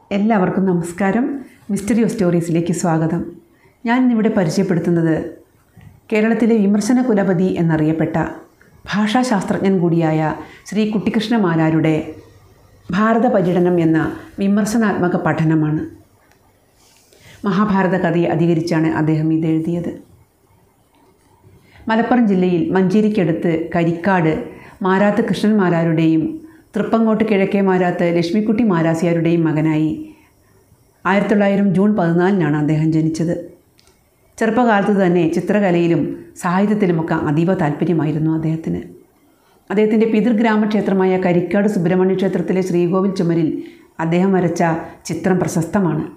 എല്ലാവർക്കും നമസ്കാരം mystery of സ്റ്റോറീസിലേക്ക് സ്വാഗതം ഞാൻ ഇന്നിവിടെ പരിചയപ്പെടുത്തുന്നത് കേരളത്തിലെ വിമർശന കുലപതി എന്നറിയപ്പെട്ട ഭാഷാശാസ്ത്രജ്ഞൻ കൂടിയായ ശ്രീ കുട്ടിക്കൃഷ്ണ മാരാരുടെ ഭാരത പര്യടനം എന്ന വിമർശനാത്മക പഠനമാണ് മഹാഭാരത കഥയെ അധികരിച്ചാണ് അദ്ദേഹം ഇത് എഴുതിയത് മലപ്പുറം ജില്ലയിൽ മഞ്ചേരിക്കടുത്ത് കരിക്കാട് മാരാത്ത് കൃഷ്ണൻ മാരാരുടെയും തൃപ്പങ്ങോട്ട് കിഴക്കേ മാരാത്ത് ലക്ഷ്മിക്കുട്ടി മാരാസിയാരുടെയും മകനായി ആയിരത്തി തൊള്ളായിരം ജൂൺ പതിനാലിനാണ് അദ്ദേഹം ജനിച്ചത് ചെറുപ്പകാലത്ത് തന്നെ ചിത്രകലയിലും സാഹിത്യത്തിലുമൊക്കെ അതീവ താല്പര്യമായിരുന്നു അദ്ദേഹത്തിന് അദ്ദേഹത്തിൻ്റെ പിതൃഗ്രാമക്ഷേത്രമായ കരിക്കാട് സുബ്രഹ്മണ്യ ക്ഷേത്രത്തിലെ ശ്രീകോവിൽ ചുമരിൽ അദ്ദേഹം വരച്ച ചിത്രം പ്രശസ്തമാണ്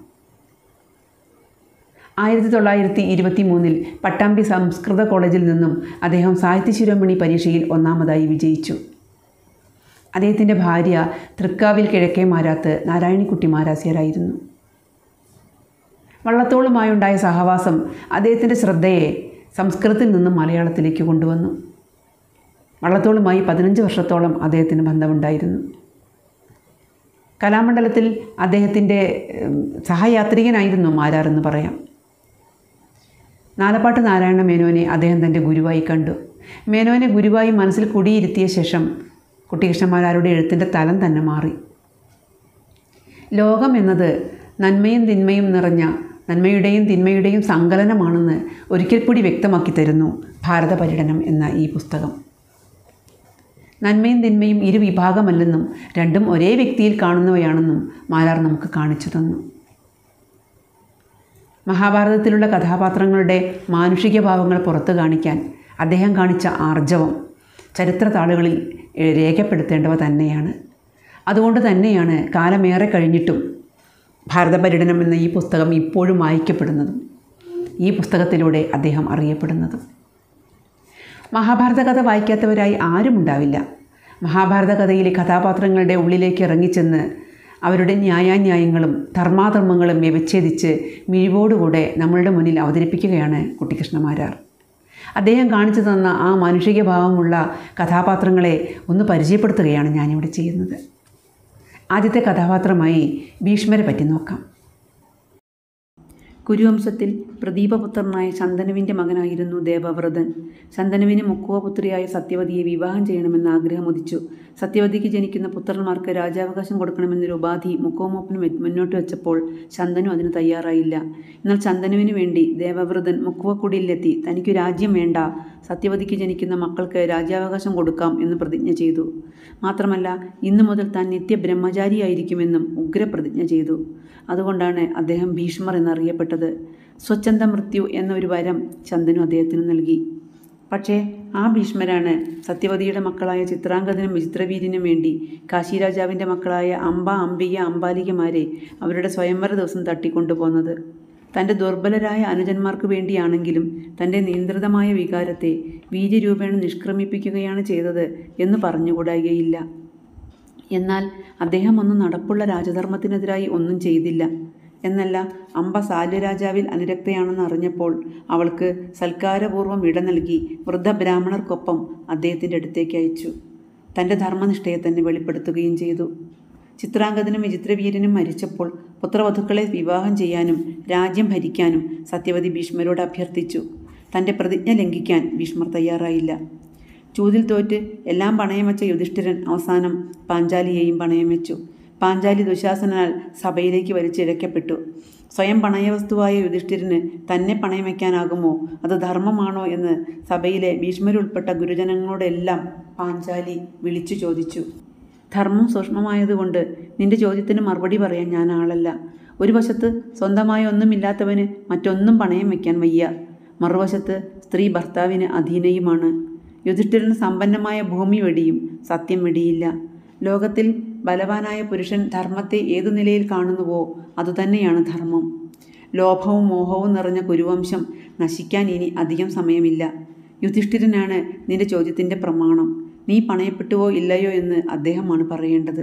ആയിരത്തി തൊള്ളായിരത്തി ഇരുപത്തി മൂന്നിൽ പട്ടാമ്പി സംസ്കൃത കോളേജിൽ നിന്നും അദ്ദേഹം സാഹിത്യ ശിരോമണി പരീക്ഷയിൽ ഒന്നാമതായി വിജയിച്ചു അദ്ദേഹത്തിൻ്റെ ഭാര്യ തൃക്കാവിൽ കിഴക്കേ മാരാത്ത് നാരായണിക്കുട്ടി മാരാസ്യരായിരുന്നു വള്ളത്തോളുമായുണ്ടായ സഹവാസം അദ്ദേഹത്തിൻ്റെ ശ്രദ്ധയെ സംസ്കൃതത്തിൽ നിന്നും മലയാളത്തിലേക്ക് കൊണ്ടുവന്നു വള്ളത്തോളുമായി പതിനഞ്ച് വർഷത്തോളം അദ്ദേഹത്തിന് ബന്ധമുണ്ടായിരുന്നു കലാമണ്ഡലത്തിൽ അദ്ദേഹത്തിൻ്റെ സഹയാത്രികനായിരുന്നു മാരാർ എന്ന് പറയാം നാലപ്പാട്ട് നാരായണ മേനോനെ അദ്ദേഹം തൻ്റെ ഗുരുവായി കണ്ടു മേനോനെ ഗുരുവായി മനസ്സിൽ കുടിയിരുത്തിയ ശേഷം കുട്ടികൃഷ്ണന്മാരാരുടെ എഴുത്തിൻ്റെ തലം തന്നെ മാറി ലോകം എന്നത് നന്മയും തിന്മയും നിറഞ്ഞ നന്മയുടെയും തിന്മയുടെയും സങ്കലനമാണെന്ന് ഒരിക്കൽ കൂടി വ്യക്തമാക്കി തരുന്നു ഭാരത പര്യടനം എന്ന ഈ പുസ്തകം നന്മയും തിന്മയും ഇരു വിഭാഗമല്ലെന്നും രണ്ടും ഒരേ വ്യക്തിയിൽ കാണുന്നവയാണെന്നും മാലാർ നമുക്ക് കാണിച്ചു തന്നു മഹാഭാരതത്തിലുള്ള കഥാപാത്രങ്ങളുടെ മാനുഷിക ഭാവങ്ങൾ പുറത്തു കാണിക്കാൻ അദ്ദേഹം കാണിച്ച ആർജവം ചരിത്ര താളുകളിൽ രേഖപ്പെടുത്തേണ്ടവ തന്നെയാണ് അതുകൊണ്ട് തന്നെയാണ് കാലമേറെ കഴിഞ്ഞിട്ടും ഭാരത പര്യടനം എന്ന ഈ പുസ്തകം ഇപ്പോഴും വായിക്കപ്പെടുന്നതും ഈ പുസ്തകത്തിലൂടെ അദ്ദേഹം അറിയപ്പെടുന്നതും മഹാഭാരത കഥ വായിക്കാത്തവരായി ആരും ഉണ്ടാവില്ല മഹാഭാരത കഥയിലെ കഥാപാത്രങ്ങളുടെ ഉള്ളിലേക്ക് ഇറങ്ങിച്ചെന്ന് അവരുടെ ന്യായാന്യായങ്ങളും ധർമാധർമ്മങ്ങളും വ്യവച്ഛേദിച്ച് മിഴിവോടുകൂടെ നമ്മളുടെ മുന്നിൽ അവതരിപ്പിക്കുകയാണ് കുട്ടിക്കൃഷ്ണമാരാർ അദ്ദേഹം കാണിച്ചു തന്ന ആ മാനുഷിക ഭാവമുള്ള കഥാപാത്രങ്ങളെ ഒന്ന് പരിചയപ്പെടുത്തുകയാണ് ഞാനിവിടെ ചെയ്യുന്നത് ആദ്യത്തെ കഥാപാത്രമായി ഭീഷ്മരെ പറ്റി നോക്കാം കുരുവംശത്തിൽ പ്രദീപപുത്രനായ ശന്തനുവിൻ്റെ മകനായിരുന്നു ദേവവ്രതൻ ശന്തനുവിന് മുക്കുവപുത്രിയായ സത്യവതിയെ വിവാഹം ചെയ്യണമെന്ന് ആഗ്രഹം ഉദിച്ചു സത്യവതിക്ക് ജനിക്കുന്ന പുത്രന്മാർക്ക് രാജാവകാശം കൊടുക്കണമെന്നൊരു ഉപാധി മുക്കോമോപ്പന് മുന്നോട്ട് വെച്ചപ്പോൾ ശന്തനു അതിന് തയ്യാറായില്ല എന്നാൽ ശന്തനുവിന് വേണ്ടി ദേവവ്രതൻ മുക്കുവക്കുടിയിലെത്തി തനിക്ക് രാജ്യം വേണ്ട സത്യവതിക്ക് ജനിക്കുന്ന മക്കൾക്ക് രാജ്യാവകാശം കൊടുക്കാം എന്ന് പ്രതിജ്ഞ ചെയ്തു മാത്രമല്ല ഇന്നു മുതൽ താൻ നിത്യബ്രഹ്മചാരിയായിരിക്കുമെന്നും ഉഗ്രപ്രതിജ്ഞ ചെയ്തു അതുകൊണ്ടാണ് അദ്ദേഹം ഭീഷ്മർ എന്നറിയപ്പെട്ടത് സ്വച്ഛന്ത മൃത്യു എന്നൊരു വരം ചന്ദനു അദ്ദേഹത്തിന് നൽകി പക്ഷേ ആ ഭീഷ്മരാണ് സത്യവതിയുടെ മക്കളായ ചിത്രാംഗതനും വിചിത്രവീര്യനും വേണ്ടി കാശിരാജാവിൻ്റെ മക്കളായ അംബ അംബിക അംബാലികമാരെ അവരുടെ സ്വയംവര ദിവസം തട്ടിക്കൊണ്ടുപോകുന്നത് തൻ്റെ ദുർബലരായ അനുജന്മാർക്ക് വേണ്ടിയാണെങ്കിലും തൻ്റെ നിയന്ത്രിതമായ വികാരത്തെ വീര്യരൂപേണ നിഷ്ക്രമിപ്പിക്കുകയാണ് ചെയ്തത് എന്ന് പറഞ്ഞുകൂടായികയില്ല എന്നാൽ അദ്ദേഹം ഒന്നും നടപ്പുള്ള രാജധർമ്മത്തിനെതിരായി ഒന്നും ചെയ്തില്ല എന്നല്ല അമ്പ സാല്യരാജാവിൽ അനുരക്തയാണെന്ന് അറിഞ്ഞപ്പോൾ അവൾക്ക് സൽക്കാരപൂർവ്വം ഇട നൽകി വൃദ്ധ ബ്രാഹ്മണർക്കൊപ്പം അദ്ദേഹത്തിൻ്റെ അടുത്തേക്ക് അയച്ചു തൻ്റെ ധർമ്മനിഷ്ഠയെ തന്നെ വെളിപ്പെടുത്തുകയും ചെയ്തു ചിത്രാംഗതനും വിചിത്രവീരനും മരിച്ചപ്പോൾ പുത്രവധുക്കളെ വിവാഹം ചെയ്യാനും രാജ്യം ഭരിക്കാനും സത്യവതി ഭീഷ്മരോട് അഭ്യർത്ഥിച്ചു തൻ്റെ പ്രതിജ്ഞ ലംഘിക്കാൻ ഭീഷ്മർ തയ്യാറായില്ല ചൂതിൽ തോറ്റ് എല്ലാം പണയം വെച്ച യുധിഷ്ഠിരൻ അവസാനം പാഞ്ചാലിയെയും പണയം വെച്ചു പാഞ്ചാലി ദുശാസനാൽ സഭയിലേക്ക് വലിച്ചിഴക്കപ്പെട്ടു സ്വയം പണയവസ്തുവായ യുധിഷ്ഠിരന് തന്നെ പണയം വയ്ക്കാനാകുമോ അത് ധർമ്മമാണോ എന്ന് സഭയിലെ ഭീഷ്മരുൾപ്പെട്ട ഗുരുജനങ്ങളോടെല്ലാം പാഞ്ചാലി വിളിച്ചു ചോദിച്ചു ധർമ്മം സൂക്ഷ്മമായതുകൊണ്ട് നിന്റെ ചോദ്യത്തിന് മറുപടി പറയാൻ ഞാൻ ആളല്ല ഒരു വശത്ത് സ്വന്തമായ ഒന്നുമില്ലാത്തവന് മറ്റൊന്നും പണയം വയ്ക്കാൻ വയ്യ മറുവശത്ത് സ്ത്രീ ഭർത്താവിന് അധീനയുമാണ് യുധിഷ്ഠിരന് സമ്പന്നമായ ഭൂമി വെടിയും സത്യം വെടിയില്ല ലോകത്തിൽ ബലവാനായ പുരുഷൻ ധർമ്മത്തെ ഏതു നിലയിൽ കാണുന്നുവോ അതുതന്നെയാണ് ധർമ്മം ലോഭവും മോഹവും നിറഞ്ഞ കുരുവംശം നശിക്കാൻ ഇനി അധികം സമയമില്ല യുധിഷ്ഠിരനാണ് നിന്റെ ചോദ്യത്തിൻ്റെ പ്രമാണം നീ പണയപ്പെട്ടുവോ ഇല്ലയോ എന്ന് അദ്ദേഹമാണ് പറയേണ്ടത്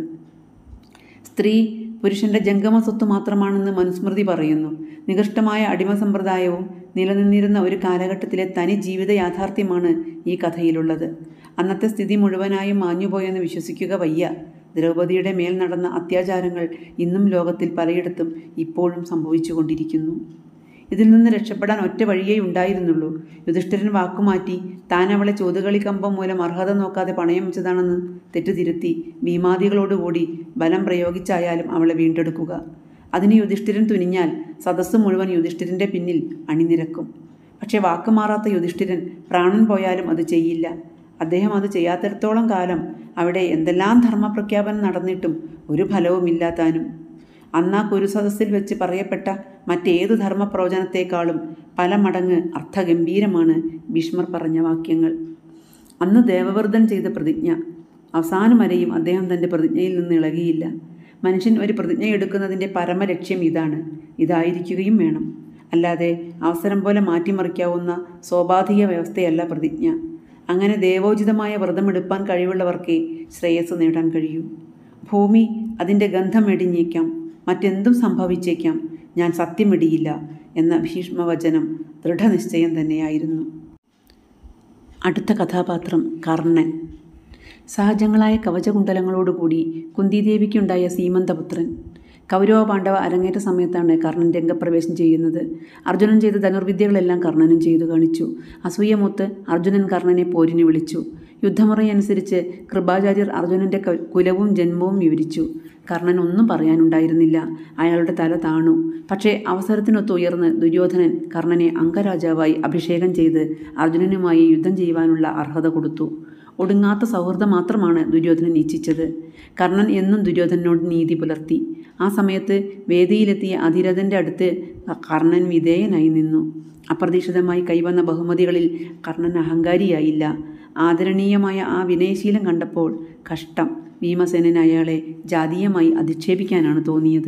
സ്ത്രീ പുരുഷന്റെ ജംഗമ സ്വത്ത് മാത്രമാണെന്ന് മനുസ്മൃതി പറയുന്നു നികൃഷ്ടമായ അടിമ സമ്പ്രദായവും നിലനിന്നിരുന്ന ഒരു കാലഘട്ടത്തിലെ തനി ജീവിത യാഥാർത്ഥ്യമാണ് ഈ കഥയിലുള്ളത് അന്നത്തെ സ്ഥിതി മുഴുവനായും മാഞ്ഞുപോയെന്ന് വിശ്വസിക്കുക വയ്യ ദ്രൗപദിയുടെ മേൽ നടന്ന അത്യാചാരങ്ങൾ ഇന്നും ലോകത്തിൽ പലയിടത്തും ഇപ്പോഴും സംഭവിച്ചുകൊണ്ടിരിക്കുന്നു ഇതിൽ നിന്ന് രക്ഷപ്പെടാൻ ഒറ്റ വഴിയേ ഉണ്ടായിരുന്നുള്ളൂ യുധിഷ്ഠിരൻ വാക്കുമാറ്റി താൻ അവളെ ചോതുകളി കമ്പം മൂലം അർഹത നോക്കാതെ പണയം വെച്ചതാണെന്ന് തെറ്റുതിരുത്തി ഭീമാദികളോടുകൂടി ബലം പ്രയോഗിച്ചായാലും അവളെ വീണ്ടെടുക്കുക അതിന് യുധിഷ്ഠിരൻ തുനിഞ്ഞാൽ സദസ്സ് മുഴുവൻ യുധിഷ്ഠിരൻ്റെ പിന്നിൽ അണിനിരക്കും പക്ഷേ വാക്കുമാറാത്ത യുധിഷ്ഠിരൻ പ്രാണൻ പോയാലും അത് ചെയ്യില്ല അദ്ദേഹം അത് ചെയ്യാത്തിടത്തോളം കാലം അവിടെ എന്തെല്ലാം ധർമ്മപ്രഖ്യാപനം നടന്നിട്ടും ഒരു ഫലവുമില്ലാത്താനും അന്നാ കുരുസദസ്സിൽ വെച്ച് പറയപ്പെട്ട മറ്റേതു ധർമ്മപ്രവചനത്തെക്കാളും പല മടങ്ങ് അർത്ഥഗംഭീരമാണ് ഭീഷ്മർ പറഞ്ഞ വാക്യങ്ങൾ അന്ന് ദേവവ്രതൻ ചെയ്ത പ്രതിജ്ഞ അവസാനം വരെയും അദ്ദേഹം തൻ്റെ പ്രതിജ്ഞയിൽ നിന്ന് ഇളകിയില്ല മനുഷ്യൻ ഒരു പ്രതിജ്ഞ എടുക്കുന്നതിൻ്റെ പരമലക്ഷ്യം ഇതാണ് ഇതായിരിക്കുകയും വേണം അല്ലാതെ അവസരം പോലെ മാറ്റിമറിക്കാവുന്ന സ്വാഭാവിക വ്യവസ്ഥയല്ല പ്രതിജ്ഞ അങ്ങനെ ദേവോചിതമായ വ്രതമെടുപ്പാൻ കഴിവുള്ളവർക്കേ ശ്രേയസ് നേടാൻ കഴിയൂ ഭൂമി അതിൻ്റെ ഗന്ധം വെടിഞ്ഞേക്കാം മറ്റെന്തും സംഭവിച്ചേക്കാം ഞാൻ സത്യമിടിയില്ല എന്ന ഭീഷ്മവചനം ദൃഢനിശ്ചയം തന്നെയായിരുന്നു അടുത്ത കഥാപാത്രം കർണൻ സഹജങ്ങളായ കവചകുണ്ടലങ്ങളോടുകൂടി കുന്തിദേവിക്കുണ്ടായ സീമന്തപുത്രൻ കൗരവ പാണ്ഡവ അരങ്ങേറ്റ സമയത്താണ് കർണൻ രംഗപ്രവേശം ചെയ്യുന്നത് അർജുനൻ ചെയ്ത ധനുർവിദ്യകളെല്ലാം കർണനും ചെയ്തു കാണിച്ചു അസൂയമൂത്ത് അർജുനൻ കർണനെ പോരിന് വിളിച്ചു യുദ്ധമുറയനുസരിച്ച് കൃപാചാര്യർ അർജുനൻ്റെ കുലവും ജന്മവും വിവരിച്ചു കർണൻ ഒന്നും പറയാനുണ്ടായിരുന്നില്ല അയാളുടെ തല താണു പക്ഷേ അവസരത്തിനൊത്ത് ഉയർന്ന് ദുര്യോധനൻ കർണനെ അംഗരാജാവായി അഭിഷേകം ചെയ്ത് അർജുനനുമായി യുദ്ധം ചെയ്യുവാനുള്ള അർഹത കൊടുത്തു ഒടുങ്ങാത്ത സൗഹൃദം മാത്രമാണ് ദുര്യോധനൻ ഇച്ഛിച്ചത് കർണൻ എന്നും ദുര്യോധനോട് നീതി പുലർത്തി ആ സമയത്ത് വേദിയിലെത്തിയ അധിരഥൻ്റെ അടുത്ത് കർണൻ വിധേയനായി നിന്നു അപ്രതീക്ഷിതമായി കൈവന്ന ബഹുമതികളിൽ കർണൻ അഹങ്കാരിയായില്ല ആദരണീയമായ ആ വിനയശീലം കണ്ടപ്പോൾ കഷ്ടം ഭീമസേനൻ അയാളെ ജാതീയമായി അധിക്ഷേപിക്കാനാണ് തോന്നിയത്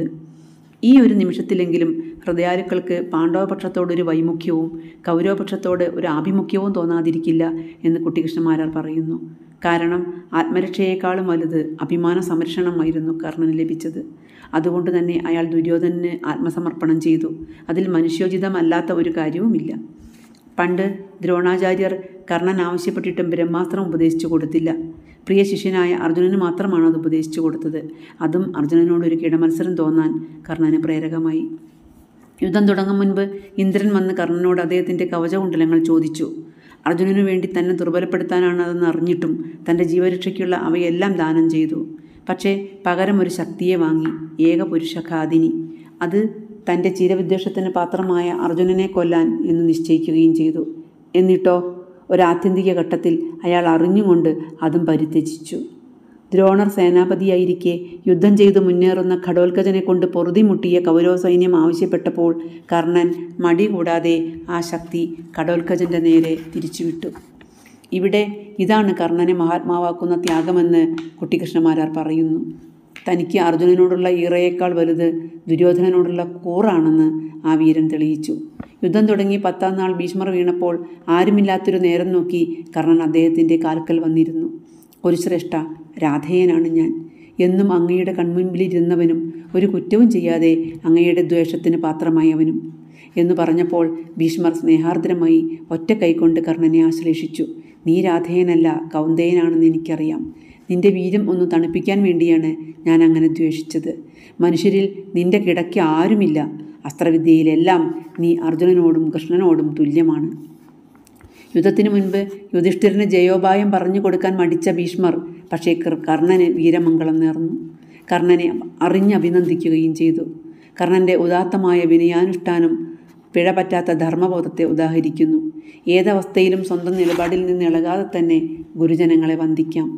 ഈ ഒരു നിമിഷത്തിലെങ്കിലും ഹൃദയാലുക്കൾക്ക് പാണ്ഡവപക്ഷത്തോടൊരു വൈമുഖ്യവും കൗരവപക്ഷത്തോട് ഒരു ആഭിമുഖ്യവും തോന്നാതിരിക്കില്ല എന്ന് കുട്ടികൃഷ്ണമാരാർ പറയുന്നു കാരണം ആത്മരക്ഷയേക്കാളും വലുത് അഭിമാന സംരക്ഷണമായിരുന്നു കർണന് ലഭിച്ചത് അതുകൊണ്ട് തന്നെ അയാൾ ദുര്യോധനന് ആത്മസമർപ്പണം ചെയ്തു അതിൽ മനുഷ്യോചിതമല്ലാത്ത ഒരു കാര്യവുമില്ല പണ്ട് ദ്രോണാചാര്യർ കർണൻ ആവശ്യപ്പെട്ടിട്ടും ബ്രഹ്മാസ്ത്രം ഉപദേശിച്ചു കൊടുത്തില്ല പ്രിയ ശിഷ്യനായ അർജുനന് മാത്രമാണ് അത് ഉപദേശിച്ചു കൊടുത്തത് അതും അർജുനനോട് ഒരു കിടമത്സരം തോന്നാൻ കർണന് പ്രേരകമായി യുദ്ധം തുടങ്ങും മുൻപ് ഇന്ദ്രൻ വന്ന് കർണനോട് അദ്ദേഹത്തിൻ്റെ കവചകുണ്ടലങ്ങൾ ചോദിച്ചു അർജുനനു വേണ്ടി തന്നെ ദുർബലപ്പെടുത്താനാണ് അതെന്ന് അറിഞ്ഞിട്ടും തൻ്റെ ജീവരക്ഷയ്ക്കുള്ള അവയെല്ലാം ദാനം ചെയ്തു പക്ഷേ പകരം ഒരു ശക്തിയെ വാങ്ങി ഏകപുരുഷ ഖാദിനി അത് തൻ്റെ ചിരവിദ്വേഷത്തിന് പാത്രമായ അർജുനനെ കൊല്ലാൻ എന്ന് നിശ്ചയിക്കുകയും ചെയ്തു എന്നിട്ടോ ഒരാത്യന്തിക ഘട്ടത്തിൽ അയാൾ അറിഞ്ഞുകൊണ്ട് അതും പരിത്യജിച്ചു ദ്രോണർ സേനാപതിയായിരിക്കെ യുദ്ധം ചെയ്തു മുന്നേറുന്ന ഘടോൽക്കജനെ കൊണ്ട് പൊറുതിമുട്ടിയ കൗരവ സൈന്യം ആവശ്യപ്പെട്ടപ്പോൾ കർണൻ മടി കൂടാതെ ആ ശക്തി ഘടോൽക്കജൻ്റെ നേരെ തിരിച്ചുവിട്ടു ഇവിടെ ഇതാണ് കർണനെ മഹാത്മാവാക്കുന്ന ത്യാഗമെന്ന് കുട്ടികൃഷ്ണമാരാർ പറയുന്നു തനിക്ക് അർജുനനോടുള്ള ഈറയേക്കാൾ വലുത് ദുര്യോധനനോടുള്ള കൂറാണെന്ന് ആ വീരൻ തെളിയിച്ചു യുദ്ധം തുടങ്ങി പത്താം നാൾ ഭീഷ്മർ വീണപ്പോൾ ആരുമില്ലാത്തൊരു നേരം നോക്കി കർണൻ അദ്ദേഹത്തിൻ്റെ കാൽക്കൽ വന്നിരുന്നു ഒരു ശ്രേഷ്ഠ രാധേയനാണ് ഞാൻ എന്നും അങ്ങയുടെ കൺമുൻപിലിരുന്നവനും ഒരു കുറ്റവും ചെയ്യാതെ അങ്ങയുടെ ദ്വേഷത്തിന് പാത്രമായവനും എന്ന് പറഞ്ഞപ്പോൾ ഭീഷ്മർ സ്നേഹാർദ്രമായി ഒറ്റ കൈകൊണ്ട് കർണനെ ആശ്ലേഷിച്ചു നീ രാധേയനല്ല കൗന്ദേയനാണെന്ന് എനിക്കറിയാം നിന്റെ വീര്യം ഒന്ന് തണുപ്പിക്കാൻ വേണ്ടിയാണ് ഞാൻ അങ്ങനെ ദ്വേഷിച്ചത് മനുഷ്യരിൽ നിന്റെ കിടയ്ക്ക് ആരുമില്ല അസ്ത്രവിദ്യയിലെല്ലാം നീ അർജുനനോടും കൃഷ്ണനോടും തുല്യമാണ് യുദ്ധത്തിനു മുൻപ് യുധിഷ്ഠിരന് ജയോപായം പറഞ്ഞു കൊടുക്കാൻ മടിച്ച ഭീഷ്മർ പക്ഷേ കർണന് വീരമംഗളം നേർന്നു കർണനെ അറിഞ്ഞഭിനന്ദിക്കുകയും ചെയ്തു കർണൻ്റെ ഉദാത്തമായ വിനയാനുഷ്ഠാനം പിഴ പറ്റാത്ത ധർമ്മബോധത്തെ ഉദാഹരിക്കുന്നു ഏതവസ്ഥയിലും സ്വന്തം നിലപാടിൽ നിന്ന് ഇളകാതെ തന്നെ ഗുരുജനങ്ങളെ വന്ദിക്കാം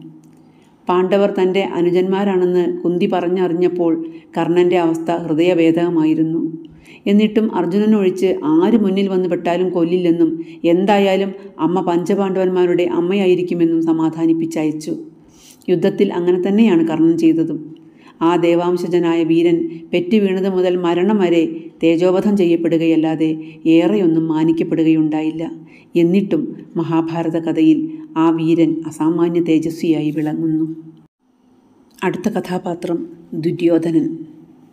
പാണ്ഡവർ തൻ്റെ അനുജന്മാരാണെന്ന് കുന്തി പറഞ്ഞറിഞ്ഞപ്പോൾ കർണൻ്റെ അവസ്ഥ ഹൃദയഭേദകമായിരുന്നു എന്നിട്ടും അർജുനനൊഴിച്ച് ആര് മുന്നിൽ വന്ന് പെട്ടാലും കൊല്ലില്ലെന്നും എന്തായാലും അമ്മ പഞ്ചപാണ്ഡവന്മാരുടെ അമ്മയായിരിക്കുമെന്നും സമാധാനിപ്പിച്ചയച്ചു യുദ്ധത്തിൽ അങ്ങനെ തന്നെയാണ് കർണൻ ചെയ്തതും ആ ദേവാംശജനായ വീരൻ പെറ്റു വീണത് മുതൽ മരണം വരെ തേജോവധം ചെയ്യപ്പെടുകയല്ലാതെ ഏറെയൊന്നും മാനിക്കപ്പെടുകയുണ്ടായില്ല എന്നിട്ടും മഹാഭാരത കഥയിൽ ആ വീരൻ അസാമാന്യ തേജസ്വിയായി വിളങ്ങുന്നു അടുത്ത കഥാപാത്രം ദുര്യോധനൻ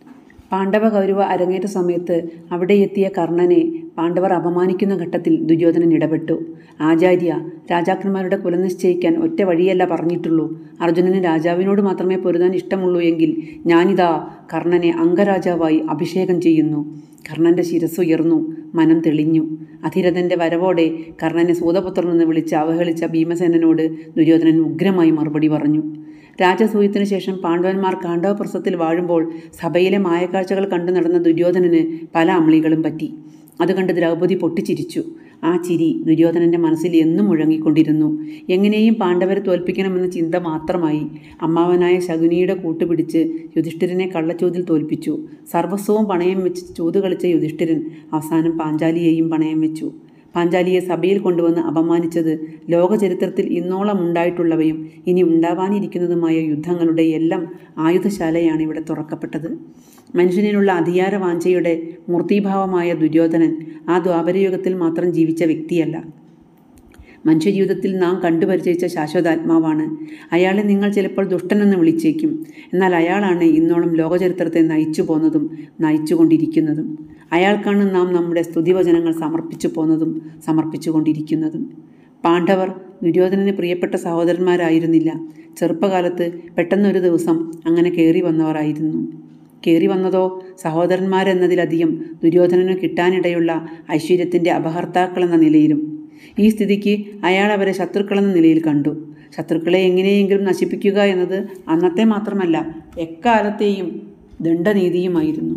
പാണ്ഡവ കൗരവ അരങ്ങേറ്റ സമയത്ത് അവിടെ എത്തിയ കർണനെ പാണ്ഡവർ അപമാനിക്കുന്ന ഘട്ടത്തിൽ ദുര്യോധനൻ ഇടപെട്ടു ആചാര്യ രാജാക്കന്മാരുടെ കുലനിശ്ചയിക്കാൻ ഒറ്റ വഴിയല്ല പറഞ്ഞിട്ടുള്ളൂ അർജുനന് രാജാവിനോട് മാത്രമേ പൊരുതാൻ ഇഷ്ടമുള്ളൂ എങ്കിൽ ഞാനിതാ കർണനെ അംഗരാജാവായി അഭിഷേകം ചെയ്യുന്നു കർണന്റെ ശിരസ്സുയർന്നു മനം തെളിഞ്ഞു അധിരഥന്റെ വരവോടെ കർണനെ സൂതപുത്രനെന്ന് വിളിച്ച് അവഹേളിച്ച ഭീമസേനനോട് ദുര്യോധനൻ ഉഗ്രമായി മറുപടി പറഞ്ഞു രാജസൂയത്തിനു ശേഷം പാണ്ഡവന്മാർ കാണ്ഡവപ്രസത്തിൽ വാഴുമ്പോൾ സഭയിലെ മായക്കാഴ്ചകൾ കണ്ടു നടന്ന ദുര്യോധനന് പല അമ്ലികളും പറ്റി അത് കണ്ട് ദ്രൗപദി പൊട്ടിച്ചിരിച്ചു ആ ചിരി ദുര്യോധനന്റെ മനസ്സിൽ എന്നും മുഴങ്ങിക്കൊണ്ടിരുന്നു എങ്ങനെയും പാണ്ഡവരെ തോൽപ്പിക്കണമെന്ന ചിന്ത മാത്രമായി അമ്മാവനായ ശകുനിയുടെ കൂട്ടുപിടിച്ച് യുധിഷ്ഠിരനെ കള്ളച്ചൂതിൽ തോൽപ്പിച്ചു സർവസ്വവും പണയം വെച്ച് ചൂത് കളിച്ച യുധിഷ്ഠിരൻ അവസാനം പാഞ്ചാലിയെയും പണയം വെച്ചു പാഞ്ചാലിയെ സഭയിൽ കൊണ്ടുവന്ന് അപമാനിച്ചത് ലോകചരിത്രത്തിൽ ഇന്നോളം ഉണ്ടായിട്ടുള്ളവയും ഇനി ഉണ്ടാവാനിരിക്കുന്നതുമായ യുദ്ധങ്ങളുടെ എല്ലാം ആയുധശാലയാണ് ഇവിടെ തുറക്കപ്പെട്ടത് മനുഷ്യനിലുള്ള അധികാര വാഞ്ചയുടെ മൂർത്തീഭാവമായ ദുര്യോധനൻ ആ ദ്വാപരയുഗത്തിൽ മാത്രം ജീവിച്ച വ്യക്തിയല്ല മനുഷ്യജീവിതത്തിൽ നാം കണ്ടുപരിചയിച്ച ശാശ്വതാത്മാവാണ് അയാളെ നിങ്ങൾ ചിലപ്പോൾ ദുഷ്ടനെന്ന് വിളിച്ചേക്കും എന്നാൽ അയാളാണ് ഇന്നോളം ലോകചരിത്രത്തെ നയിച്ചു പോന്നതും നയിച്ചുകൊണ്ടിരിക്കുന്നതും അയാൾക്കാണ് നാം നമ്മുടെ സ്തുതിവചനങ്ങൾ സമർപ്പിച്ചു പോന്നതും സമർപ്പിച്ചുകൊണ്ടിരിക്കുന്നതും പാണ്ഡവർ ദുര്യോധനന് പ്രിയപ്പെട്ട സഹോദരന്മാരായിരുന്നില്ല ചെറുപ്പകാലത്ത് പെട്ടെന്നൊരു ദിവസം അങ്ങനെ കയറി വന്നവരായിരുന്നു കയറി വന്നതോ സഹോദരന്മാരെന്നതിലധികം ദുര്യോധനന് കിട്ടാനിടയുള്ള ഐശ്വര്യത്തിൻ്റെ അപഹർത്താക്കളെന്ന നിലയിലും ഈ സ്ഥിതിക്ക് അയാൾ അവരെ ശത്രുക്കളെന്ന നിലയിൽ കണ്ടു ശത്രുക്കളെ എങ്ങനെയെങ്കിലും നശിപ്പിക്കുക എന്നത് അന്നത്തെ മാത്രമല്ല എക്കാലത്തെയും ദണ്ഡനീതിയുമായിരുന്നു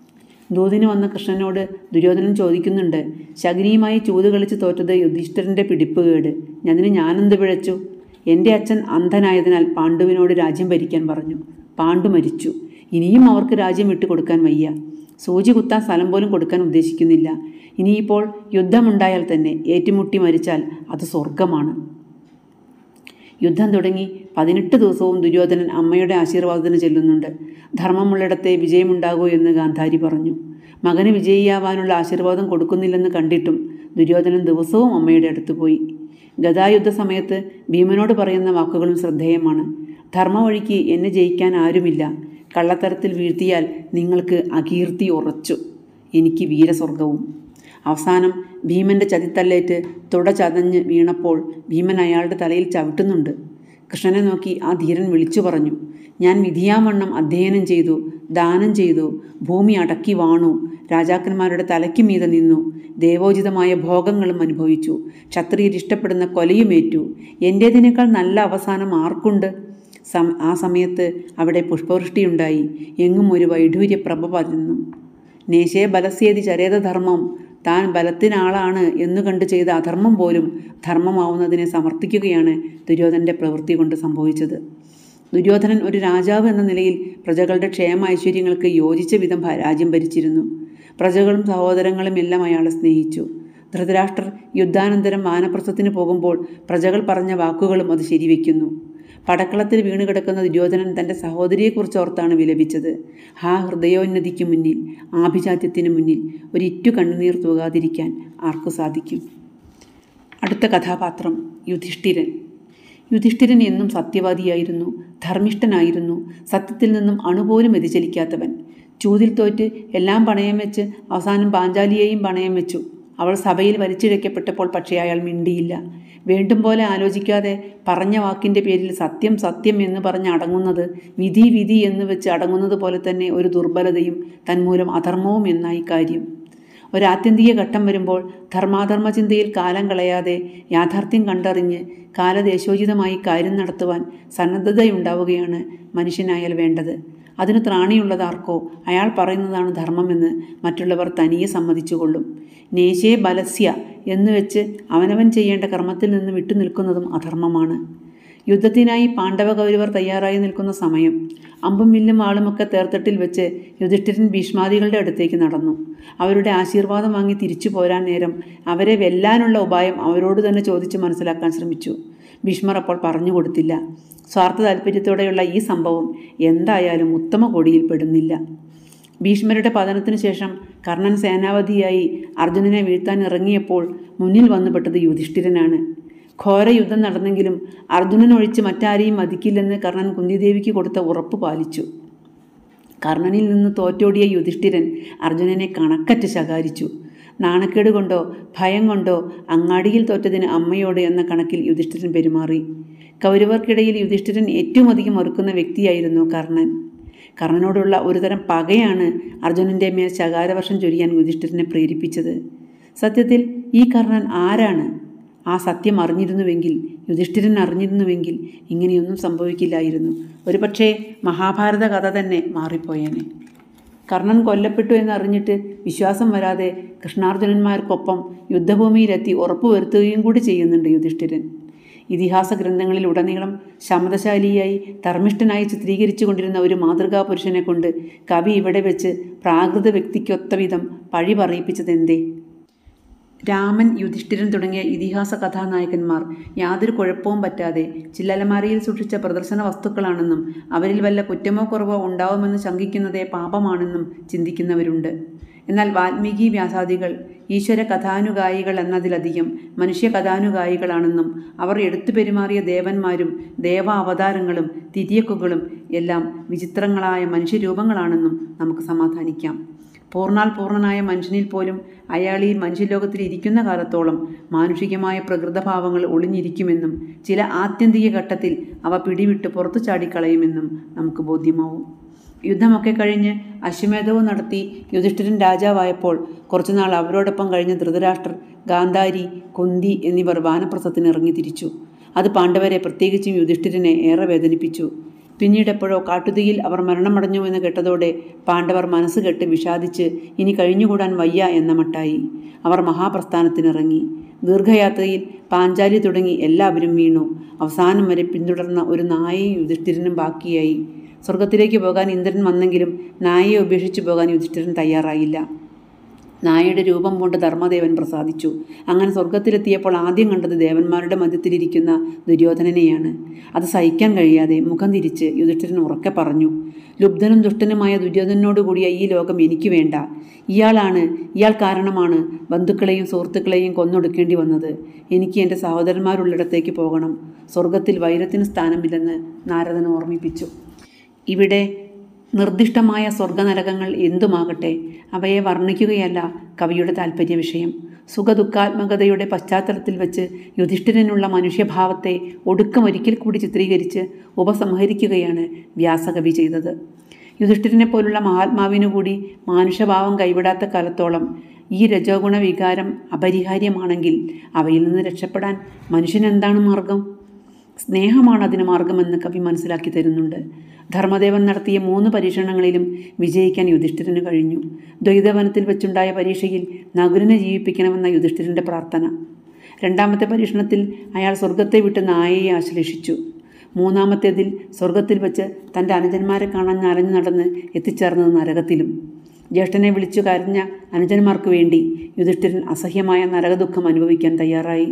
ദൂതിന് വന്ന കൃഷ്ണനോട് ദുര്യോധനൻ ചോദിക്കുന്നുണ്ട് ശകുനിയുമായി ചൂത് കളിച്ച് തോറ്റത് യുധിഷ്ഠിരൻ്റെ പിടിപ്പുകേട് അതിന് ഞാനെന്ത് പിഴച്ചു എൻ്റെ അച്ഛൻ അന്ധനായതിനാൽ പാണ്ഡുവിനോട് രാജ്യം ഭരിക്കാൻ പറഞ്ഞു പാണ്ഡു മരിച്ചു ഇനിയും അവർക്ക് രാജ്യം വിട്ടുകൊടുക്കാൻ വയ്യ സൂചി കുത്താൻ സ്ഥലം പോലും കൊടുക്കാൻ ഉദ്ദേശിക്കുന്നില്ല ഇനിയിപ്പോൾ യുദ്ധമുണ്ടായാൽ തന്നെ ഏറ്റുമുട്ടി മരിച്ചാൽ അത് സ്വർഗമാണ് യുദ്ധം തുടങ്ങി പതിനെട്ട് ദിവസവും ദുര്യോധനൻ അമ്മയുടെ ആശീർവാദത്തിന് ചെല്ലുന്നുണ്ട് ധർമ്മമുള്ളിടത്തെ വിജയമുണ്ടാകൂ എന്ന് ഗാന്ധാരി പറഞ്ഞു മകന് വിജയിയാവാനുള്ള ആശീർവാദം കൊടുക്കുന്നില്ലെന്ന് കണ്ടിട്ടും ദുര്യോധനൻ ദിവസവും അമ്മയുടെ അടുത്ത് പോയി ഗതായുദ്ധ സമയത്ത് ഭീമനോട് പറയുന്ന വാക്കുകളും ശ്രദ്ധേയമാണ് ധർമ്മവഴിക്ക് എന്നെ ജയിക്കാൻ ആരുമില്ല കള്ളത്തരത്തിൽ വീഴ്ത്തിയാൽ നിങ്ങൾക്ക് അകീർത്തി ഉറച്ചു എനിക്ക് വീരസ്വർഗവും അവസാനം ഭീമന്റെ ചതിത്തല്ലേറ്റ് തുട ചതഞ്ഞ് വീണപ്പോൾ ഭീമൻ അയാളുടെ തലയിൽ ചവിട്ടുന്നുണ്ട് കൃഷ്ണനെ നോക്കി ആ ധീരൻ വിളിച്ചു പറഞ്ഞു ഞാൻ വിധിയാവണ്ണം അധ്യയനം ചെയ്തു ദാനം ചെയ്തു ഭൂമി അടക്കി വാണു രാജാക്കന്മാരുടെ തലയ്ക്ക് മീതെ നിന്നു ദേവോചിതമായ ഭോഗങ്ങളും അനുഭവിച്ചു ക്ഷത്രിയർ ഇഷ്ടപ്പെടുന്ന കൊലയുമേറ്റു എൻ്റേതിനേക്കാൾ നല്ല അവസാനം ആർക്കുണ്ട് സം ആ സമയത്ത് അവിടെ പുഷ്പവൃഷ്ടിയുണ്ടായി എങ്ങും ഒരു വൈഡൂര്യപ്രഭ പരന്നു നേശേ ബലസ്യേതി ചരേതധർമ്മം താൻ ബലത്തിനാളാണ് എന്നു കണ്ട് ചെയ്ത അധർമ്മം പോലും ധർമ്മമാവുന്നതിനെ സമർത്ഥിക്കുകയാണ് ദുര്യോധനന്റെ പ്രവൃത്തി കൊണ്ട് സംഭവിച്ചത് ദുര്യോധനൻ ഒരു രാജാവ് എന്ന നിലയിൽ പ്രജകളുടെ ക്ഷേമ ഐശ്വര്യങ്ങൾക്ക് യോജിച്ച വിധം ഭ- രാജ്യം ഭരിച്ചിരുന്നു പ്രജകളും സഹോദരങ്ങളും എല്ലാം അയാളെ സ്നേഹിച്ചു ധൃതരാഷ്ട്രർ യുദ്ധാനന്തരം വാനപ്രസ്ഥത്തിന് പോകുമ്പോൾ പ്രജകൾ പറഞ്ഞ വാക്കുകളും അത് ശരിവെക്കുന്നു പടക്കളത്തിൽ വീണുകിടക്കുന്ന ദുര്യോധനൻ തൻ്റെ സഹോദരിയെക്കുറിച്ച് ഓർത്താണ് വിലപിച്ചത് ഹാ ഹൃദയോന്നതിക്ക് മുന്നിൽ ആഭിജാത്യത്തിന് മുന്നിൽ ഒരിറ്റു കണ്ണുനീർ തൂകാതിരിക്കാൻ ആർക്കു സാധിക്കും അടുത്ത കഥാപാത്രം യുധിഷ്ഠിരൻ യുധിഷ്ഠിരൻ എന്നും സത്യവാദിയായിരുന്നു ധർമ്മിഷ്ഠനായിരുന്നു സത്യത്തിൽ നിന്നും അണുപോലും വ്യതിചലിക്കാത്തവൻ ചൂതിൽ തോറ്റ് എല്ലാം പണയം വെച്ച് അവസാനം പാഞ്ചാലിയെയും പണയം വെച്ചു അവൾ സഭയിൽ വലിച്ചിഴക്കപ്പെട്ടപ്പോൾ പക്ഷേ അയാൾ മിണ്ടിയില്ല വേണ്ടും പോലെ ആലോചിക്കാതെ പറഞ്ഞ വാക്കിൻ്റെ പേരിൽ സത്യം സത്യം എന്ന് പറഞ്ഞ് അടങ്ങുന്നത് വിധി വിധി എന്ന് വെച്ച് അടങ്ങുന്നത് പോലെ തന്നെ ഒരു ദുർബലതയും തന്മൂലം അധർമ്മവും എന്നായി കാര്യം ഒരാത്യന്തിക ഘട്ടം വരുമ്പോൾ ധർമാധർമ്മ ചിന്തയിൽ കാലം കളയാതെ യാഥാർത്ഥ്യം കണ്ടറിഞ്ഞ് കാലദേശോചിതമായി കാര്യം നടത്തുവാൻ സന്നദ്ധതയുണ്ടാവുകയാണ് മനുഷ്യനായാൽ വേണ്ടത് അതിന് ത്രാണിയുള്ളതാർക്കോ അയാൾ പറയുന്നതാണ് ധർമ്മമെന്ന് മറ്റുള്ളവർ തനിയെ സമ്മതിച്ചുകൊള്ളും നേശേ ബലസ്യ എന്ന് വെച്ച് അവനവൻ ചെയ്യേണ്ട കർമ്മത്തിൽ നിന്ന് വിട്ടുനിൽക്കുന്നതും അധർമ്മമാണ് യുദ്ധത്തിനായി പാണ്ഡവ കൗരവർ തയ്യാറായി നിൽക്കുന്ന സമയം അമ്പും വില്ലും ആളുമൊക്കെ തേർത്തട്ടിൽ വെച്ച് യുധിഷ്ഠിരൻ ഭീഷ്മാദികളുടെ അടുത്തേക്ക് നടന്നു അവരുടെ ആശീർവാദം വാങ്ങി തിരിച്ചു പോരാൻ നേരം അവരെ വെല്ലാനുള്ള ഉപായം അവരോട് തന്നെ ചോദിച്ച് മനസ്സിലാക്കാൻ ശ്രമിച്ചു ഭീഷ്മർ അപ്പോൾ പറഞ്ഞു കൊടുത്തില്ല സ്വാർത്ഥ താല്പര്യത്തോടെയുള്ള ഈ സംഭവം എന്തായാലും ഉത്തമ കൊടിയിൽ പെടുന്നില്ല ഭീഷ്മരുടെ പതനത്തിനു ശേഷം കർണൻ സേനാപതിയായി അർജുനനെ വീഴ്ത്താൻ ഇറങ്ങിയപ്പോൾ മുന്നിൽ വന്നുപെട്ടത് യുധിഷ്ഠിരനാണ് ഘോര യുദ്ധം നടന്നെങ്കിലും അർജുനൻ ഒഴിച്ച് മറ്റാരെയും മതിക്കില്ലെന്ന് കർണൻ കുന്തിദേവിക്ക് കൊടുത്ത ഉറപ്പ് പാലിച്ചു കർണനിൽ നിന്ന് തോറ്റോടിയ യുധിഷ്ഠിരൻ അർജുനനെ കണക്കറ്റ് ശകാരിച്ചു നാണക്കേട് കൊണ്ടോ ഭയം കൊണ്ടോ അങ്ങാടിയിൽ തോറ്റതിന് അമ്മയോട് എന്ന കണക്കിൽ യുധിഷ്ഠിരൻ പെരുമാറി കൗരവർക്കിടയിൽ യുധിഷ്ഠിരൻ ഏറ്റവും അധികം മറുക്കുന്ന വ്യക്തിയായിരുന്നു കർണൻ കർണനോടുള്ള ഒരുതരം പകയാണ് അർജുനന്റെ മേൽ ശകാരവർഷം ചൊരിയാൻ യുധിഷ്ഠിരനെ പ്രേരിപ്പിച്ചത് സത്യത്തിൽ ഈ കർണൻ ആരാണ് ആ സത്യം അറിഞ്ഞിരുന്നുവെങ്കിൽ യുധിഷ്ഠിരൻ അറിഞ്ഞിരുന്നുവെങ്കിൽ ഇങ്ങനെയൊന്നും സംഭവിക്കില്ലായിരുന്നു ഒരുപക്ഷേ മഹാഭാരത കഥ തന്നെ മാറിപ്പോയേനെ കർണൻ കൊല്ലപ്പെട്ടു എന്നറിഞ്ഞിട്ട് വിശ്വാസം വരാതെ കൃഷ്ണാർജുനന്മാർക്കൊപ്പം യുദ്ധഭൂമിയിലെത്തി ഉറപ്പുവരുത്തുകയും കൂടി ചെയ്യുന്നുണ്ട് യുധിഷ്ഠിരൻ ഇതിഹാസ ഗ്രന്ഥങ്ങളിൽ ഉടനീളം ശമതശാലിയായി ധർമ്മിഷ്ഠനായി ചിത്രീകരിച്ചു കൊണ്ടിരുന്ന ഒരു മാതൃകാ പുരുഷനെ കൊണ്ട് കവി ഇവിടെ വെച്ച് പ്രാകൃത വ്യക്തിക്കൊത്ത വിധം പഴി പറയിപ്പിച്ചതെന്തേ രാമൻ യുധിഷ്ഠിരൻ തുടങ്ങിയ ഇതിഹാസ കഥാനായകന്മാർ യാതൊരു കുഴപ്പവും പറ്റാതെ ചില്ലലമാരിയിൽ സൂക്ഷിച്ച പ്രദർശന വസ്തുക്കളാണെന്നും അവരിൽ വല്ല കുറ്റമോ കുറവോ ഉണ്ടാവുമെന്ന് ശങ്കിക്കുന്നതേ പാപമാണെന്നും ചിന്തിക്കുന്നവരുണ്ട് എന്നാൽ വാൽമീകി വ്യാസാദികൾ ഈശ്വര കഥാനുഗായികൾ എന്നതിലധികം മനുഷ്യ കഥാനുഗായികളാണെന്നും അവർ എടുത്തു പെരുമാറിയ ദേവന്മാരും ദേവ അവതാരങ്ങളും തിരിയക്കുകളും എല്ലാം വിചിത്രങ്ങളായ മനുഷ്യരൂപങ്ങളാണെന്നും നമുക്ക് സമാധാനിക്കാം പൂർണ്ണാൽ പൂർണ്ണനായ മനുഷ്യനിൽ പോലും അയാൾ ഈ മനുഷ്യലോകത്തിൽ ഇരിക്കുന്ന കാലത്തോളം മാനുഷികമായ പ്രകൃതഭാവങ്ങൾ ഒളിഞ്ഞിരിക്കുമെന്നും ചില ആത്യന്തിക ഘട്ടത്തിൽ അവ പിടിവിട്ട് പുറത്തു ചാടിക്കളയുമെന്നും നമുക്ക് ബോധ്യമാവും യുദ്ധമൊക്കെ കഴിഞ്ഞ് അശ്വമേധവും നടത്തി യുധിഷ്ഠിരൻ രാജാവായപ്പോൾ കുറച്ചുനാൾ അവരോടൊപ്പം കഴിഞ്ഞ ധൃതരാഷ്ട്രർ ഗാന്ധാരി കുന്തി എന്നിവർ വാനപ്രസത്തിന് ഇറങ്ങി തിരിച്ചു അത് പാണ്ഡവരെ പ്രത്യേകിച്ചും യുധിഷ്ഠിരനെ ഏറെ വേദനിപ്പിച്ചു പിന്നീടെപ്പോഴോ കാട്ടുതീയിൽ അവർ മരണമടഞ്ഞു എന്ന് കേട്ടതോടെ പാണ്ഡവർ മനസ്സ് കെട്ട് വിഷാദിച്ച് ഇനി കഴിഞ്ഞുകൂടാൻ വയ്യ എന്ന മട്ടായി അവർ മഹാപ്രസ്ഥാനത്തിനിറങ്ങി ദീർഘയാത്രയിൽ പാഞ്ചാലി തുടങ്ങി എല്ലാവരും വീണു അവസാനം വരെ പിന്തുടർന്ന ഒരു നായയും യുധിഷ്ഠിരനും ബാക്കിയായി സ്വർഗത്തിലേക്ക് പോകാൻ ഇന്ദ്രൻ വന്നെങ്കിലും നായയെ ഉപേക്ഷിച്ചു പോകാൻ യുധിഷ്ഠിരൻ തയ്യാറായില്ല നായയുടെ രൂപം കൊണ്ട് ധർമ്മദേവൻ പ്രസാദിച്ചു അങ്ങനെ സ്വർഗത്തിലെത്തിയപ്പോൾ ആദ്യം കണ്ടത് ദേവന്മാരുടെ മധ്യത്തിലിരിക്കുന്ന ദുര്യോധനനെയാണ് അത് സഹിക്കാൻ കഴിയാതെ മുഖം തിരിച്ച് യുധിഷ്ഠിരൻ ഉറക്കെ പറഞ്ഞു ലുബ്ധനും ദുഷ്ടനുമായ ദുര്യോധനോട് കൂടിയ ഈ ലോകം എനിക്ക് വേണ്ട ഇയാളാണ് ഇയാൾ കാരണമാണ് ബന്ധുക്കളെയും സുഹൃത്തുക്കളെയും കൊന്നൊടുക്കേണ്ടി വന്നത് എനിക്ക് എൻ്റെ സഹോദരന്മാരുള്ളിടത്തേക്ക് പോകണം സ്വർഗത്തിൽ വൈരത്തിന് സ്ഥാനമില്ലെന്ന് നാരദൻ ഓർമ്മിപ്പിച്ചു ഇവിടെ നിർദ്ദിഷ്ടമായ സ്വർഗനരകങ്ങൾ എന്തുമാകട്ടെ അവയെ വർണ്ണിക്കുകയല്ല കവിയുടെ താല്പര്യ വിഷയം സുഖദുഃഖാത്മകതയുടെ പശ്ചാത്തലത്തിൽ വെച്ച് യുധിഷ്ഠിരനുള്ള മനുഷ്യഭാവത്തെ ഒടുക്കം ഒരിക്കൽ കൂടി ചിത്രീകരിച്ച് ഉപസംഹരിക്കുകയാണ് വ്യാസകവി ചെയ്തത് യുധിഷ്ഠിരനെ പോലുള്ള മഹാത്മാവിനു കൂടി മാനുഷഭാവം കൈവിടാത്ത കാലത്തോളം ഈ രജോഗുണ വികാരം അപരിഹാര്യമാണെങ്കിൽ അവയിൽ നിന്ന് രക്ഷപ്പെടാൻ മനുഷ്യനെന്താണ് മാർഗം സ്നേഹമാണ് അതിന് മാർഗമെന്ന് കവി മനസ്സിലാക്കി തരുന്നുണ്ട് ധർമ്മദേവൻ നടത്തിയ മൂന്ന് പരീക്ഷണങ്ങളിലും വിജയിക്കാൻ യുധിഷ്ഠിരന് കഴിഞ്ഞു ദ്വൈതവനത്തിൽ വെച്ചുണ്ടായ പരീക്ഷയിൽ നകുലിനെ ജീവിപ്പിക്കണമെന്ന യുധിഷ്ഠിരൻ്റെ പ്രാർത്ഥന രണ്ടാമത്തെ പരീക്ഷണത്തിൽ അയാൾ സ്വർഗത്തെ വിട്ട് നായയെ ആശ്ലേഷിച്ചു മൂന്നാമത്തേതിൽ സ്വർഗത്തിൽ വെച്ച് തൻ്റെ അനുജന്മാരെ കാണാൻ അലഞ്ഞു നടന്ന് എത്തിച്ചേർന്നത് നരകത്തിലും ജ്യേഷ്ഠനെ വിളിച്ചു കരഞ്ഞ അനുജന്മാർക്ക് വേണ്ടി യുധിഷ്ഠിരൻ അസഹ്യമായ നരകദുഃഖം അനുഭവിക്കാൻ തയ്യാറായി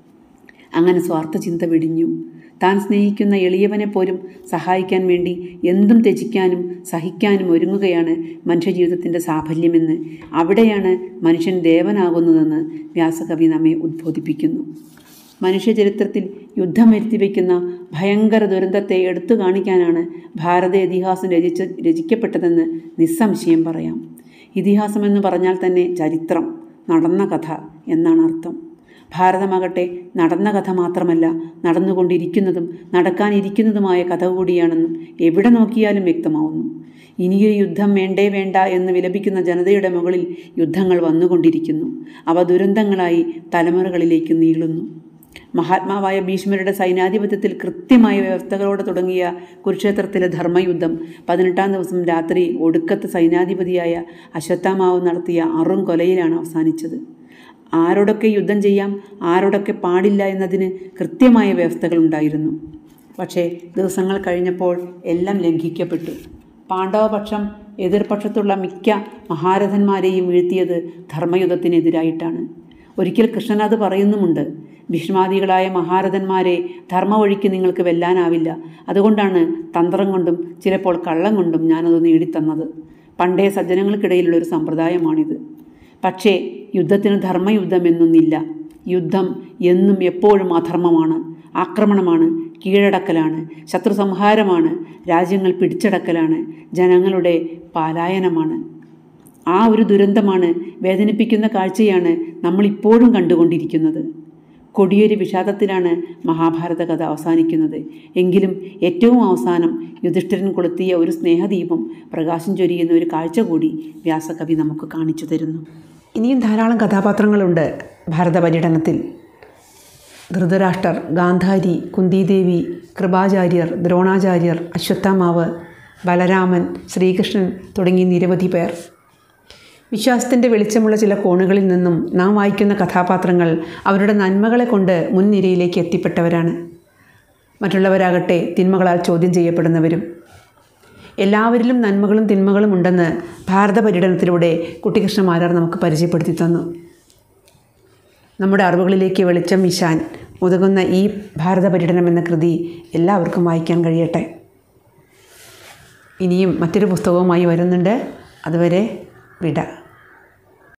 അങ്ങനെ സ്വാർത്ഥ ചിന്ത വെടിഞ്ഞു താൻ സ്നേഹിക്കുന്ന എളിയവനെ പോലും സഹായിക്കാൻ വേണ്ടി എന്തും ത്യജിക്കാനും സഹിക്കാനും ഒരുങ്ങുകയാണ് മനുഷ്യജീവിതത്തിൻ്റെ സാഫല്യമെന്ന് അവിടെയാണ് മനുഷ്യൻ ദേവനാകുന്നതെന്ന് വ്യാസകവി നമ്മെ ഉദ്ബോധിപ്പിക്കുന്നു മനുഷ്യചരിത്രത്തിൽ യുദ്ധം വരുത്തിവെക്കുന്ന ഭയങ്കര ദുരന്തത്തെ എടുത്തു കാണിക്കാനാണ് ഭാരത ഇതിഹാസം രചിച്ച രചിക്കപ്പെട്ടതെന്ന് നിസ്സംശയം പറയാം ഇതിഹാസം എന്ന് പറഞ്ഞാൽ തന്നെ ചരിത്രം നടന്ന കഥ എന്നാണ് അർത്ഥം ഭാരതമാകട്ടെ നടന്ന കഥ മാത്രമല്ല നടന്നുകൊണ്ടിരിക്കുന്നതും നടക്കാനിരിക്കുന്നതുമായ കഥ കൂടിയാണെന്നും എവിടെ നോക്കിയാലും വ്യക്തമാവുന്നു ഇനിയൊരു യുദ്ധം വേണ്ടേ വേണ്ട എന്ന് വിലപിക്കുന്ന ജനതയുടെ മുകളിൽ യുദ്ധങ്ങൾ വന്നുകൊണ്ടിരിക്കുന്നു അവ ദുരന്തങ്ങളായി തലമുറകളിലേക്ക് നീളുന്നു മഹാത്മാവായ ഭീഷ്മരുടെ സൈന്യാധിപത്യത്തിൽ കൃത്യമായ വ്യവസ്ഥകളോടെ തുടങ്ങിയ കുരുക്ഷേത്രത്തിലെ ധർമ്മയുദ്ധം പതിനെട്ടാം ദിവസം രാത്രി ഒടുക്കത്ത് സൈന്യാധിപതിയായ അശ്വത്ഥാമാവ് നടത്തിയ അറും കൊലയിലാണ് അവസാനിച്ചത് ആരോടൊക്കെ യുദ്ധം ചെയ്യാം ആരോടൊക്കെ പാടില്ല എന്നതിന് കൃത്യമായ വ്യവസ്ഥകൾ ഉണ്ടായിരുന്നു പക്ഷേ ദിവസങ്ങൾ കഴിഞ്ഞപ്പോൾ എല്ലാം ലംഘിക്കപ്പെട്ടു പാണ്ഡവപക്ഷം എതിർപക്ഷത്തുള്ള മിക്ക മഹാരഥന്മാരെയും വീഴ്ത്തിയത് ധർമ്മയുദ്ധത്തിനെതിരായിട്ടാണ് ഒരിക്കൽ കൃഷ്ണൻ അത് പറയുന്നുമുണ്ട് ഭീഷ്മാദികളായ മഹാരഥന്മാരെ ധർമ്മ വഴിക്ക് നിങ്ങൾക്ക് വെല്ലാനാവില്ല അതുകൊണ്ടാണ് തന്ത്രം കൊണ്ടും ചിലപ്പോൾ കള്ളം കൊണ്ടും ഞാനത് നേടിത്തന്നത് പണ്ടേ സജ്ജനങ്ങൾക്കിടയിലുള്ള ഒരു സമ്പ്രദായമാണിത് പക്ഷേ യുദ്ധത്തിന് ധർമ്മയുദ്ധം എന്നൊന്നില്ല യുദ്ധം എന്നും എപ്പോഴും അധർമ്മമാണ് ആക്രമണമാണ് കീഴടക്കലാണ് ശത്രു സംഹാരമാണ് രാജ്യങ്ങൾ പിടിച്ചടക്കലാണ് ജനങ്ങളുടെ പാലായനമാണ് ആ ഒരു ദുരന്തമാണ് വേദനിപ്പിക്കുന്ന കാഴ്ചയാണ് നമ്മൾ ഇപ്പോഴും കണ്ടുകൊണ്ടിരിക്കുന്നത് കൊടിയൊരു വിഷാദത്തിലാണ് മഹാഭാരത കഥ അവസാനിക്കുന്നത് എങ്കിലും ഏറ്റവും അവസാനം യുധിഷ്ഠിരൻ കൊളുത്തിയ ഒരു സ്നേഹദീപം പ്രകാശം ചൊരിയുന്ന ഒരു കാഴ്ച കൂടി വ്യാസകവി നമുക്ക് കാണിച്ചു തരുന്നു ഇനിയും ധാരാളം കഥാപാത്രങ്ങളുണ്ട് ഭാരത പര്യടനത്തിൽ ധൃതരാഷ്ട്രർ ഗാന്ധാരി കുന്തിദേവി കൃപാചാര്യർ ദ്രോണാചാര്യർ അശ്വത്ഥാമാവ് ബലരാമൻ ശ്രീകൃഷ്ണൻ തുടങ്ങി നിരവധി പേർ വിശ്വാസത്തിൻ്റെ വെളിച്ചമുള്ള ചില കോണുകളിൽ നിന്നും നാം വായിക്കുന്ന കഥാപാത്രങ്ങൾ അവരുടെ നന്മകളെ കൊണ്ട് മുൻനിരയിലേക്ക് എത്തിപ്പെട്ടവരാണ് മറ്റുള്ളവരാകട്ടെ തിന്മകളാൽ ചോദ്യം ചെയ്യപ്പെടുന്നവരും എല്ലാവരിലും നന്മകളും തിന്മകളും ഉണ്ടെന്ന് ഭാരത പര്യടനത്തിലൂടെ കുട്ടികൃഷ്ണമാരാർ നമുക്ക് പരിചയപ്പെടുത്തി തന്നു നമ്മുടെ അറിവുകളിലേക്ക് വെളിച്ചം വീശാൻ ഉതകുന്ന ഈ ഭാരത പര്യടനം എന്ന കൃതി എല്ലാവർക്കും വായിക്കാൻ കഴിയട്ടെ ഇനിയും മറ്റൊരു പുസ്തകവുമായി വരുന്നുണ്ട് അതുവരെ വിട